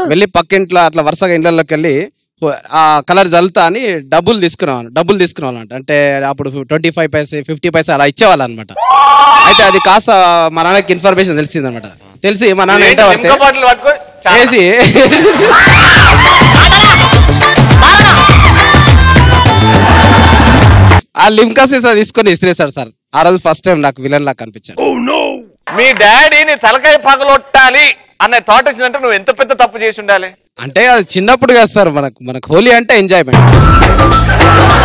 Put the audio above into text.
వెళ్ళి పక్కింట్లో అట్లా వరుసగా ఇళ్ళలోకి వెళ్ళి ఆ కలర్ జల్తా అని డబ్బులు తీసుకున్నాను డబ్బులు తీసుకున్నాను అనమాట అంటే అప్పుడు twenty five paise fifty paise అలా ఇచ్చేవాళ్ళు అనమాట అయితే అది కాస్త మా నాన్నకి ఇన్ఫర్మేషన్ తెలిసింది అనమాట తెలిసి మా నాన్న ఏంటి ఏంటో లిమ్కా బాటిల్ పట్టుకొని చాలా- వేసి ఆ లిమ్కా సీసా తీసుకొని ఇస్త్రేసాడు సార్ ఆ రోజు ఫస్ట్ టైం నాకు విలన్ లాగా కనిపించాడు మీ డాడీని తలకాయ పగలొట్టాలి అనే థాట్ వచ్చిందంటే నువ్వు ఎంత పెద్ద తప్పు చేసి ఉండాలి అంటే అది చిన్నప్పుడు కదా సార్ మనకు మనకు హోలీ అంటే ఎంజాయ్మెంట్